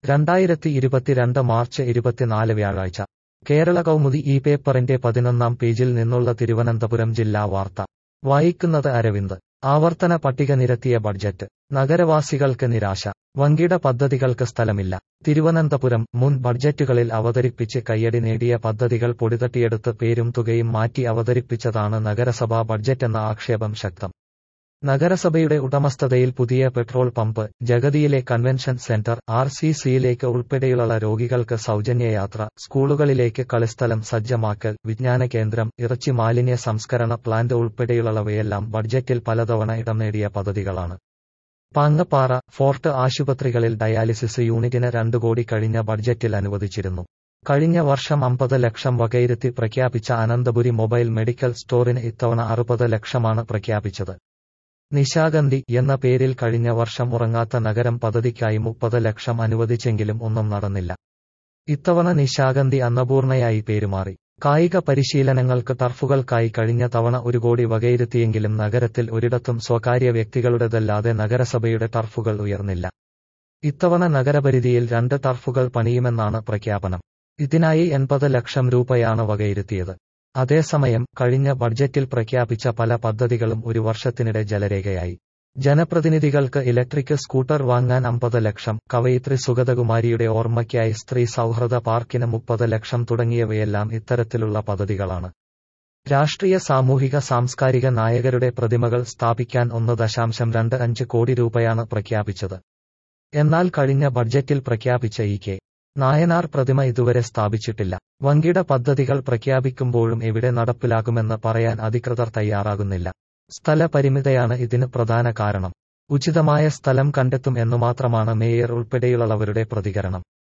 രണ്ടായിരത്തി ഇരുപത്തിരണ്ട് മാർച്ച് ഇരുപത്തിനാല് വ്യാഴാഴ്ച കേരള കൗമുദി ഈ പേപ്പറിന്റെ പതിനൊന്നാം പേജിൽ നിന്നുള്ള തിരുവനന്തപുരം ജില്ലാ വാർത്ത വായിക്കുന്നത് അരവിന്ദ് ആവർത്തന പട്ടിക നിരത്തിയ ബഡ്ജറ്റ് നഗരവാസികൾക്ക് നിരാശ വൻകിട പദ്ധതികൾക്ക് സ്ഥലമില്ല തിരുവനന്തപുരം മുൻ ബഡ്ജറ്റുകളിൽ അവതരിപ്പിച്ച് കയ്യടി നേടിയ പദ്ധതികൾ പൊടിതട്ടിയെടുത്ത് പേരും തുകയും മാറ്റി അവതരിപ്പിച്ചതാണ് നഗരസഭാ ബഡ്ജറ്റെന്ന ആക്ഷേപം ശക്തം നഗരസഭയുടെ ഉടമസ്ഥതയിൽ പുതിയ പെട്രോൾ പമ്പ് ജഗതിയിലെ കൺവെൻഷൻ സെന്റർ ആർ സി സിയിലേക്ക് ഉൾപ്പെടെയുള്ള രോഗികൾക്ക് സൗജന്യയാത്ര സ്കൂളുകളിലേക്ക് കളിസ്ഥലം സജ്ജമാക്കൽ വിജ്ഞാന കേന്ദ്രം ഇറച്ചി മാലിന്യ സംസ്കരണ പ്ലാന്റ് ഉൾപ്പെടെയുള്ളവയെല്ലാം ബഡ്ജറ്റിൽ പലതവണ ഇടം നേടിയ പദ്ധതികളാണ് പാങ്ങപ്പാറ ഫോർട്ട് ആശുപത്രികളിൽ ഡയാലിസിസ് യൂണിറ്റിന് രണ്ടു കോടി കഴിഞ്ഞ ബഡ്ജറ്റിൽ അനുവദിച്ചിരുന്നു കഴിഞ്ഞ വർഷം അമ്പത് ലക്ഷം വകയിരുത്തി പ്രഖ്യാപിച്ച അനന്തപുരി മൊബൈൽ മെഡിക്കൽ സ്റ്റോറിന് ഇത്തവണ അറുപത് ലക്ഷമാണ് പ്രഖ്യാപിച്ചത് നിശാഗന്ധി എന്ന പേരിൽ കഴിഞ്ഞ വർഷം ഉറങ്ങാത്ത നഗരം പദ്ധതിക്കായി മുപ്പത് ലക്ഷം അനുവദിച്ചെങ്കിലും ഒന്നും നടന്നില്ല ഇത്തവണ നിശാഗന്ധി അന്നപൂർണയായി പേരുമാറി കായിക പരിശീലനങ്ങൾക്ക് ടർഫുകൾക്കായി കഴിഞ്ഞ തവണ ഒരു കോടി വകയിരുത്തിയെങ്കിലും നഗരത്തിൽ ഒരിടത്തും സ്വകാര്യ വ്യക്തികളുടേതല്ലാതെ നഗരസഭയുടെ ടർഫുകൾ ഉയർന്നില്ല ഇത്തവണ നഗരപരിധിയിൽ രണ്ട് ടർഫുകൾ പണിയുമെന്നാണ് പ്രഖ്യാപനം ഇതിനായി എൺപത് ലക്ഷം രൂപയാണ് വകയിരുത്തിയത് അതേസമയം കഴിഞ്ഞ ബഡ്ജറ്റിൽ പ്രഖ്യാപിച്ച പല പദ്ധതികളും ഒരു വർഷത്തിനിടെ ജലരേഖയായി ജനപ്രതിനിധികൾക്ക് ഇലക്ട്രിക് സ്കൂട്ടർ വാങ്ങാൻ അമ്പത് ലക്ഷം കവയിത്രി സുഗതകുമാരിയുടെ ഓർമ്മയ്ക്കായി സ്ത്രീ സൗഹൃദ പാർക്കിന് മുപ്പത് ലക്ഷം തുടങ്ങിയവയെല്ലാം ഇത്തരത്തിലുള്ള പദ്ധതികളാണ് രാഷ്ട്രീയ സാമൂഹിക സാംസ്കാരിക നായകരുടെ പ്രതിമകൾ സ്ഥാപിക്കാൻ ഒന്ന് ദശാംശം രണ്ട് അഞ്ച് കോടി രൂപയാണ് പ്രഖ്യാപിച്ചത് എന്നാൽ കഴിഞ്ഞ ബഡ്ജറ്റിൽ പ്രഖ്യാപിച്ച ഇ കെ നായനാർ പ്രതിമ ഇതുവരെ സ്ഥാപിച്ചിട്ടില്ല വൻകിട പദ്ധതികൾ പ്രഖ്യാപിക്കുമ്പോഴും എവിടെ നടപ്പിലാകുമെന്ന് പറയാൻ അധികൃതർ തയ്യാറാകുന്നില്ല സ്ഥലപരിമിതയാണ് ഇതിന് പ്രധാന കാരണം ഉചിതമായ സ്ഥലം കണ്ടെത്തും എന്നു മാത്രമാണ് മേയർ ഉൾപ്പെടെയുള്ളവരുടെ പ്രതികരണം